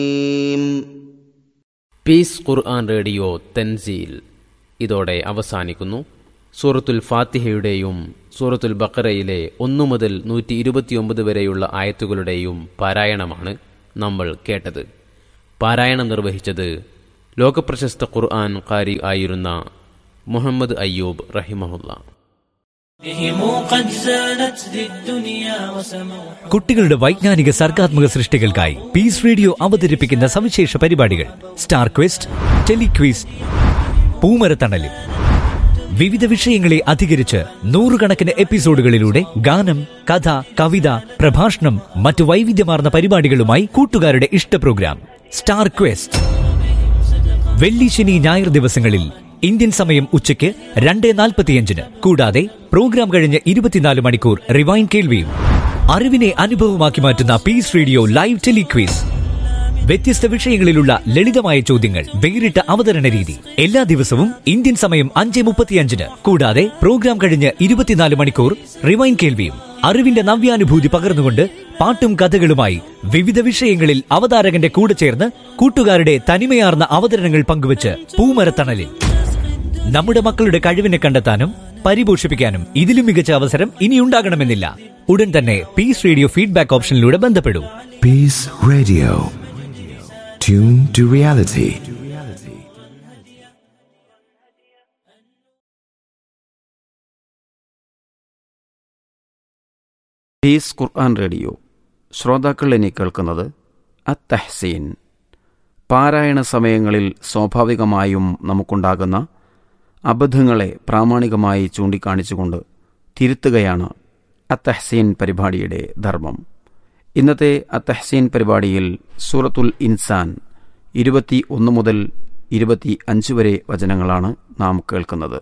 Piece Quran radio Thanzeel ഇതോടെ അവസാനിക്കുന്നു സൂറത്തുൽ ഫാത്തിഹയുടെയും സൂറത്തുൽ ബക്കറയിലെ ഒന്നു മുതൽ നൂറ്റി ഇരുപത്തിയൊമ്പത് വരെയുള്ള ആയത്തുകളുടെയും പാരായണമാണ് നമ്മൾ കേട്ടത് പാരായണം നിർവഹിച്ചത് ലോകപ്രശസ്ത ഖുർആൻ കാരി ആയിരുന്ന മുഹമ്മദ് അയ്യൂബ് റഹിമഹുല്ല بهم قد زانت ذي الدنيا وسموا കുട്ടികളുടെ വൈജ്ഞാനിക സർഗാത്മക സൃഷ്ടികൾക്കായി പീസ് റേഡിയോ അവതരിപ്പിക്കുന്ന സവിശേഷ പരിപാടികൾ സ്റ്റാർ ക്വസ്റ്റ് ടെലിക്വിസ് പൂമരത്തണലും വിവിധ വിഷയങ്ങളെ അധികരിച്ച് നൂറുകണക്കിന് എപ്പിസോഡുകളിലൂടെ ഗാനം കഥ കവിത പ്രഭാഷണം മറ്റു വൈവിധ്യമാർന്ന പരിപാടികളുമായി കൂട്ടുകാരുടെ ഇഷ്ട പ്രോഗ്രാം സ്റ്റാർ ക്വസ്റ്റ് വെള്ളി ശനി ഞായർ ദിവസങ്ങളിൽ ഇന്ത്യൻ സമയം ഉച്ചയ്ക്ക് രണ്ട് നാൽപ്പത്തിയഞ്ചിന് കൂടാതെ പ്രോഗ്രാം കഴിഞ്ഞ് ഇരുപത്തിനാല് മണിക്കൂർ റിവൈൻ കേൾവിയും അറിവിനെ അനുഭവമാക്കി മാറ്റുന്ന പീസ് റേഡിയോ ലൈവ് ടെലിക്വീസ് വ്യത്യസ്ത വിഷയങ്ങളിലുള്ള ലളിതമായ ചോദ്യങ്ങൾ വേറിട്ട അവതരണ രീതി എല്ലാ ദിവസവും ഇന്ത്യൻ സമയം അഞ്ച് മുപ്പത്തിയഞ്ചിന് കൂടാതെ പ്രോഗ്രാം കഴിഞ്ഞ് ഇരുപത്തിനാല് മണിക്കൂർ റിവൈൻ കേൾവിയും അറിവിന്റെ നവ്യാനുഭൂതി പകർന്നുകൊണ്ട് പാട്ടും കഥകളുമായി വിവിധ വിഷയങ്ങളിൽ അവതാരകന്റെ കൂടെ ചേർന്ന് കൂട്ടുകാരുടെ തനിമയാർന്ന അവതരണങ്ങൾ പങ്കുവച്ച് പൂമരത്തണലിൽ നമ്മുടെ മക്കളുടെ കഴിവിനെ കണ്ടെത്താനും പരിപോഷിപ്പിക്കാനും ഇതിലും മികച്ച അവസരം ഇനിയുണ്ടാകണമെന്നില്ല ഉടൻ തന്നെ പീസ് റേഡിയോ ഫീഡ്ബാക്ക് ഓപ്ഷനിലൂടെ ബന്ധപ്പെടൂ Peace Radio. Tune to reality. Peace Quran Radio ശ്രോതാക്കൾ ഇനി കേൾക്കുന്നത് അത്തഹ്സീൻ പാരായണ സമയങ്ങളിൽ സ്വാഭാവികമായും നമുക്കുണ്ടാകുന്ന അബദ്ധങ്ങളെ പ്രാമാണികമായി ചൂണ്ടിക്കാണിച്ചുകൊണ്ട് തിരുത്തുകയാണ് അത്തഹ്സീൻ പരിപാടിയുടെ ധർമ്മം ഇന്നത്തെ അത്തഹ്സീൻ പരിപാടിയിൽ സൂറത്തുൽ ഇൻസാൻ ഇരുപത്തി ഒന്ന് മുതൽ ഇരുപത്തി അഞ്ച് വരെ വചനങ്ങളാണ് നാം കേൾക്കുന്നത്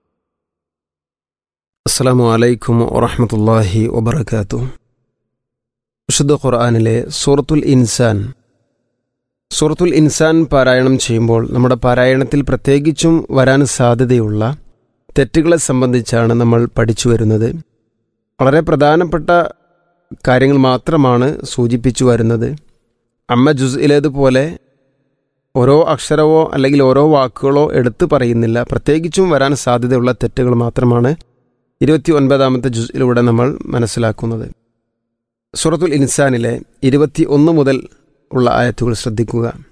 അസ്സാം വലൈക്കും വറഹമത്തല്ലാഹി വബർക്കാത്തു വിശുദ്ധ ഖുർആാനിലെ സൂറത്തുൽ ഇൻസാൻ സൂറത്തുൽ ഇൻസാൻ പാരായണം ചെയ്യുമ്പോൾ നമ്മുടെ പാരായണത്തിൽ പ്രത്യേകിച്ചും വരാൻ സാധ്യതയുള്ള തെറ്റുകളെ സംബന്ധിച്ചാണ് നമ്മൾ പഠിച്ചു വരുന്നത് വളരെ പ്രധാനപ്പെട്ട കാര്യങ്ങൾ മാത്രമാണ് സൂചിപ്പിച്ചു വരുന്നത് അമ്മ ജുസ്ഇലേതുപോലെ ഓരോ അക്ഷരമോ അല്ലെങ്കിൽ ഓരോ വാക്കുകളോ എടുത്തു പറയുന്നില്ല പ്രത്യേകിച്ചും വരാൻ സാധ്യതയുള്ള തെറ്റുകൾ മാത്രമാണ് ഇരുപത്തി ഒൻപതാമത്തെ ജുസിലൂടെ നമ്മൾ മനസ്സിലാക്കുന്നത് സൂറത്തുൽ ഇൻസാനിലെ ഇരുപത്തി ഒന്ന് മുതൽ ഉള്ള ആയത്തുകൾ ശ്രദ്ധിക്കുക